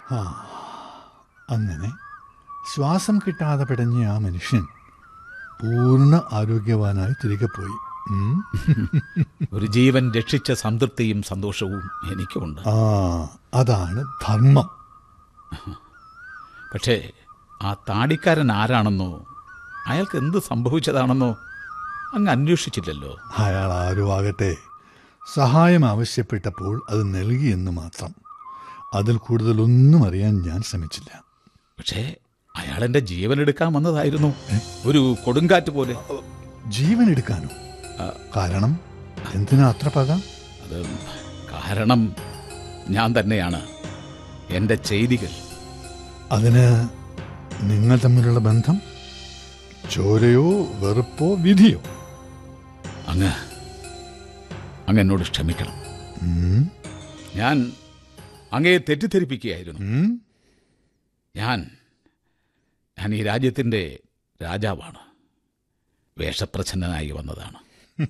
ആ അങ്ങനെ ശ്വാസം കിട്ടാതെ പിടഞ്ഞ ആ മനുഷ്യൻ പൂർണ്ണ ആരോഗ്യവാനായി തിരികെ പോയി ഉം. ഒരു ജീവൻ രക്ഷിച്ച സംതൃപ്തിയും സന്തോഷവും എനിക്കുമുണ്ട് ആ അതാണ് ധർമ്മം പക്ഷേ ആ താടിക്കാരൻ ആരാണെന്നോ അയാൾക്ക് എന്ത് സംഭവിച്ചതാണെന്നോ അങ്ങ് അന്വേഷിച്ചില്ലല്ലോ അയാൾ ആരും ആകട്ടെ സഹായം ആവശ്യപ്പെട്ടപ്പോൾ അത് നൽകിയെന്ന് മാത്രം അതിൽ കൂടുതലൊന്നും അറിയാൻ ഞാൻ ശ്രമിച്ചില്ല പക്ഷേ അയാൾ എൻ്റെ ജീവൻ എടുക്കാൻ വന്നതായിരുന്നു ഒരു കൊടുങ്കാറ്റ് പോലെ ജീവൻ എടുക്കാനോ കാരണം എന്തിനാ അത്ര പക അത് കാരണം ഞാൻ തന്നെയാണ് എൻ്റെ ചെയ്തികൾ അതിന് നിങ്ങൾ തമ്മിലുള്ള ബന്ധം ചോരയോ വെറുപ്പോ വിധിയോ അങ്ങ് അങ്ങ് എന്നോട് ക്ഷമിക്കണം ഉം, ഞാൻ അങ്ങയെ തെറ്റിദ്ധരിപ്പിക്കുകയായിരുന്നു ഉം. ഞാൻ ഞാൻ ഈ രാജ്യത്തിൻ്റെ രാജാവാണ് വേഷപ്രച്ഛന്നനായി വന്നതാണ്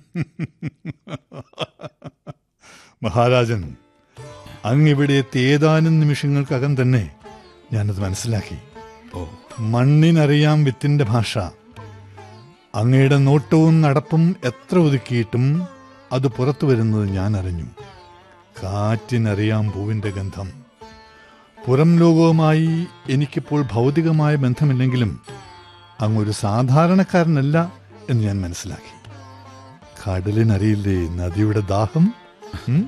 മഹാരാജൻ അങ്ങിവിടെ എത്തിയ ഏതാനും നിമിഷങ്ങൾക്കകം തന്നെ ഞാനത് മനസ്സിലാക്കി ഓ മണ്ണിനറിയാം വിത്തിന്റെ ഭാഷ അങ്ങയുടെ നോട്ടവും നടപ്പും എത്ര ഒതുക്കിയിട്ടും അത് പുറത്തു വരുന്നത് ഞാൻ അറിഞ്ഞു കാറ്റിനറിയാം പൂവിന്റെ ഗന്ധം പുറം ലോകവുമായി എനിക്കിപ്പോൾ ഭൗതികമായ ബന്ധമില്ലെങ്കിലും അങ്ങൊരു സാധാരണക്കാരനല്ല എന്ന് ഞാൻ മനസ്സിലാക്കി കടലിനറിയില്ലേ നദിയുടെ ദാഹം ഉം?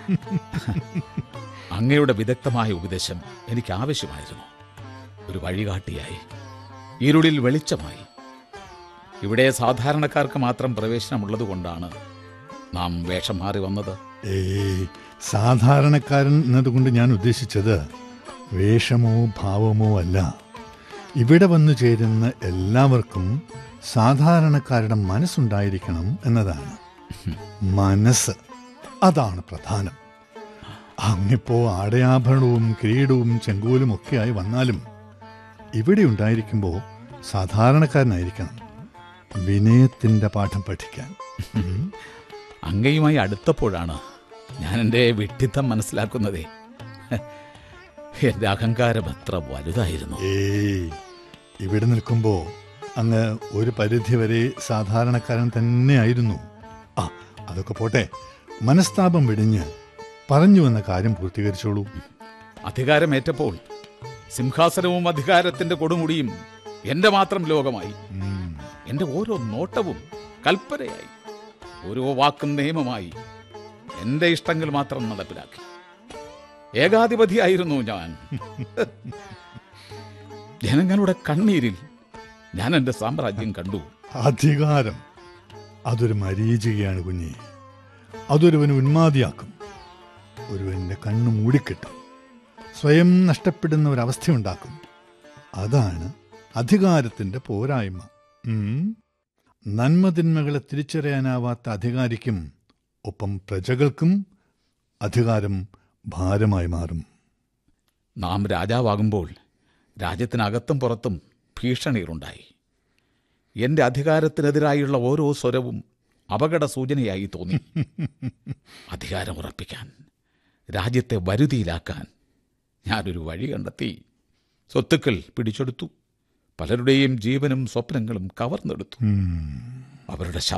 അങ്ങയുടെ വിദഗ്ധമായ ഉപദേശം എനിക്ക് ആവശ്യമായിരുന്നു ഒരു വഴികാട്ടിയായി ഇരുളിൽ വെളിച്ചമായി ഇവിടെ സാധാരണക്കാർക്ക് മാത്രം പ്രവേശനമുള്ളതുകൊണ്ടാണ് നാം വേഷം മാറി വന്നത് ഏയ് സാധാരണക്കാരൻ എന്നതുകൊണ്ട് ഞാൻ ഉദ്ദേശിച്ചത് വേഷമോ ഭാവമോ അല്ല ഇവിടെ വന്നു ചേരുന്ന എല്ലാവർക്കും സാധാരണക്കാരുടെ മനസ്സുണ്ടായിരിക്കണം എന്നതാണ് മനസ്സ് അതാണ് പ്രധാനം അങ്ങിപ്പോ ആടയാഭരണവും കിരീടവും ചെങ്കോലും ഒക്കെയായി വന്നാലും ഇവിടെ ഉണ്ടായിരിക്കുമ്പോൾ സാധാരണക്കാരനായിരിക്കണം വിനയത്തിന്റെ പാഠം പഠിക്കാൻ ഉം. അങ്ങയുമായി അടുത്തപ്പോഴാണ് ഞാൻ എൻ്റെ വിഡ്ഢിത്തം മനസ്സിലാക്കുന്നതേ എൻ്റെ അഹങ്കാരം എത്ര വലുതായിരുന്നു ഏയ് ഇവിടെ നിൽക്കുമ്പോ അങ്ങ് ഒരു പരിധിവരെ സാധാരണക്കാരൻ തന്നെയായിരുന്നു ആ അതൊക്കെ പോട്ടെ മനസ്താപം വെടിഞ്ഞ് പറഞ്ഞു വന്ന കാര്യം പൂർത്തീകരിച്ചോളൂ അധികാരമേറ്റപ്പോൾ സിംഹാസനവും അധികാരത്തിന്റെ കൊടുമുടിയും എന്റെ മാത്രം ലോകമായി ഉം. എന്റെ ഓരോ നോട്ടവും കൽപ്പനയായി ഓരോ വാക്കും നിയമമായി എന്റെ ഇഷ്ടങ്ങൾ മാത്രം നടപ്പിലാക്കി ഏകാധിപതിയായിരുന്നു ഞാൻ ജനങ്ങളുടെ കണ്ണീരിൽ ഞാൻ എന്റെ സാമ്രാജ്യം കണ്ടു അധികാരം അതൊരു മരീചികയാണ് കുഞ്ഞി അതൊരുവന് ഉന്മാദിയാക്കും ഒരുവന്റെ കണ്ണ് മൂടിക്കെട്ടും സ്വയം നഷ്ടപ്പെടുന്ന ഒരവസ്ഥയുണ്ടാക്കും അതാണ് അധികാരത്തിന്റെ പോരായ്മ ഉം. നന്മതിന്മകളെ തിരിച്ചറിയാനാവാത്ത അധികാരിക്കും ഒപ്പം പ്രജകൾക്കും അധികാരം ഭാരമായി മാറും നാം രാജാവാകുമ്പോൾ രാജ്യത്തിനകത്തും പുറത്തും ഭീഷണികളുണ്ടായി എന്റെ അധികാരത്തിനെതിരായുള്ള ഓരോ സ്വരവും അപകട സൂചനയായി തോന്നി അധികാരം ഉറപ്പിക്കാൻ രാജ്യത്തെ വരുതിയിലാക്കാൻ ഞാനൊരു വഴി കണ്ടെത്തി സ്വത്തുക്കൾ പിടിച്ചെടുത്തു പലരുടെയും ജീവനും സ്വപ്നങ്ങളും കവർന്നെടുത്തു ഉം. അവരുടെ